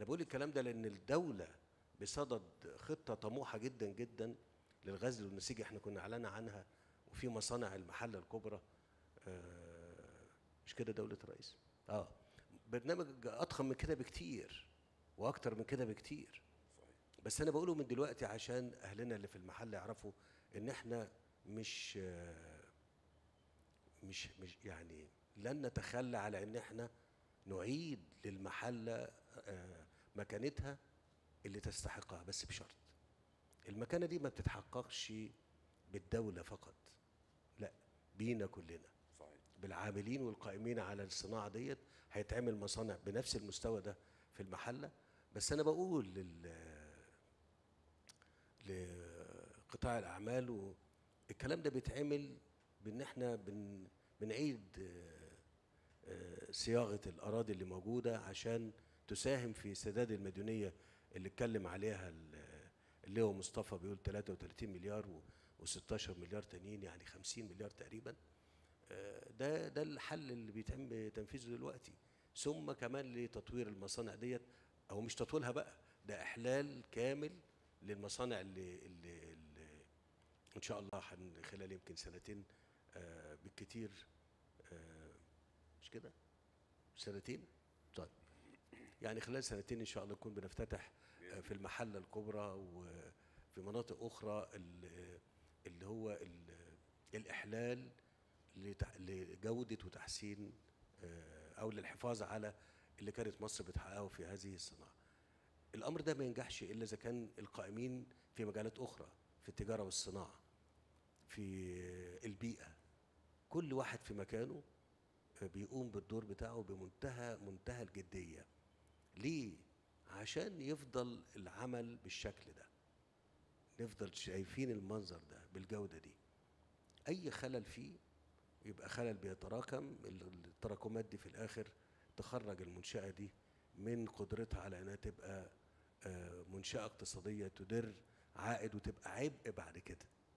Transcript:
انا بقول الكلام ده لان الدوله بصدد خطه طموحه جدا جدا للغزل والنسيج احنا كنا اعلنا عنها وفي مصانع المحله الكبرى آه، مش كده دوله الرئيس اه برنامج اضخم من كده بكتير واكتر من كده بكتير بس انا بقوله من دلوقتي عشان اهلنا اللي في المحل يعرفوا ان احنا مش آه، مش مش يعني لن نتخلى على ان احنا نعيد للمحله آه، مكانتها اللي تستحقها بس بشرط المكانه دي ما بتتحققش بالدوله فقط لا بينا كلنا صحيح بالعاملين والقائمين على الصناعه ديت هيتعمل مصانع بنفس المستوى ده في المحله بس انا بقول لل لقطاع الاعمال والكلام ده بيتعمل بان احنا بن بنعيد آه، آه، صياغه الاراضي اللي موجوده عشان تساهم في سداد المديونيه اللي اتكلم عليها ال- اللي هو مصطفى بيقول 33 مليار و16 مليار تانيين يعني 50 مليار تقريبا آه، ده ده الحل اللي بيتم تنفيذه دلوقتي ثم كمان لتطوير المصانع ديت او مش تطويرها بقى ده احلال كامل للمصانع اللي اللي, اللي ان شاء الله هن خلال يمكن سنتين آه، بالكتير آه، مش كده سنتين طيب يعني خلال سنتين ان شاء الله نكون بنفتتح آه، في المحله الكبرى وفي مناطق اخرى ال- اللي هو ال- الاحلال لتع- لجوده وتحسين آه، او للحفاظ على اللي كانت مصر بتحققه في هذه الصناعه. الامر ده ما ينجحش الا اذا كان القائمين في مجالات اخرى في التجاره والصناعه في البيئه كل واحد في مكانه بيقوم بالدور بتاعه بمنتهى منتهى الجديه ليه عشان يفضل العمل بالشكل ده نفضل شايفين المنظر ده بالجوده دي اي خلل فيه يبقى خلل بيتراكم التراكمات دي في الاخر تخرج المنشاه دي من قدرتها على انها تبقى آه، منشاه اقتصاديه تدر عائد وتبقى عبء بعد كده